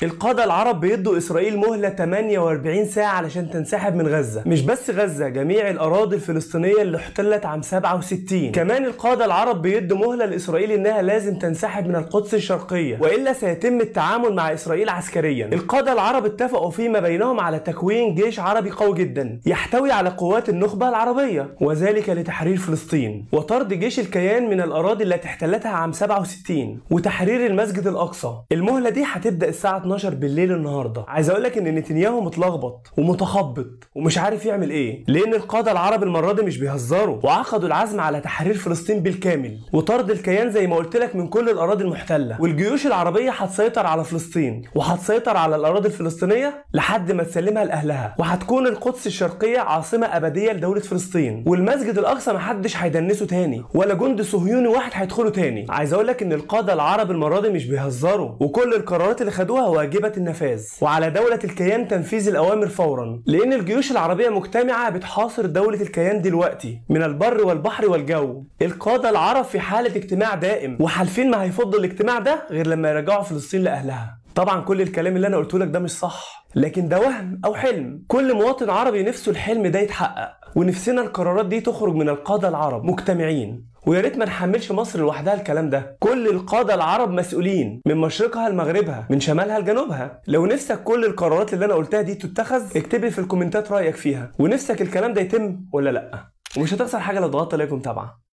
القادة العرب بيدوا إسرائيل مهلة 48 ساعة علشان تنسحب من غزة مش بس غزة جميع الأراضي الفلسطينية اللي احتلت عام 67 كمان القادة العرب بيدوا مهلة لإسرائيل إنها لازم تنسحب من القدس الشرقية وإلا سيتم التعامل مع إسرائيل عسكريا القادة العرب اتفقوا فيما بينهم على تكوين جيش عربي قوي جدا يحتوي على قوات النخبة العربية وذلك لتحرير فلسطين وطرد جيش الكيان من الأراضي التي احتلتها عام 67 وتحرير المسجد الأقصى المهلة دي هتبدأ الساعة 12 بالليل النهاردة عايز أقول لك إن نتنياهو متلخبط ومتخبط ومش عارف يعمل إيه لأن القادة العرب المرة دي مش بيهزروا وعقدوا العزم على تحرير فلسطين بالكامل وطرد الكيان زي ما قلت لك من كل الأراضي المحتلة والجيوش العربية هتسيطر على فلسطين وهتسيطر على الأراضي الفلسطينية لحد ما تسلمها لأهلها وهتكون القدس الشرقية عاصمة أبدية لدولة فلسطين والمسجد الأقصى محدش هيدنسه تاني ولا جندي صهيوني واحد هيدخله تاني عايز أقول لك إن القادة العرب المرة دي مش بيهزروا وكل القرارات اللي خدوها واجبة النفاذ وعلى دولة الكيان تنفيذ الأوامر فورا لأن الجيوش العربية مجتمعة بتحاصر دولة الكيان دلوقتي من البر والبحر والجو القادة العرب في حالة اجتماع دائم وحالفين ما هيفضل الاجتماع ده غير لما يرجعوا فلسطين لأهلها طبعا كل الكلام اللي انا قلته لك ده مش صح لكن ده وهم او حلم كل مواطن عربي نفسه الحلم ده يتحقق ونفسنا القرارات دي تخرج من القادة العرب مجتمعين ويا ريت ما نحملش مصر لوحدها الكلام ده كل القادة العرب مسؤولين من مشرقها لمغربها من شمالها لجنوبها لو نفسك كل القرارات اللي انا قلتها دي تتخذ اكتب لي في الكومنتات رأيك فيها ونفسك الكلام ده يتم ولا لا ومش هتخسر حاجة لو ضغطت لايك ومتابعة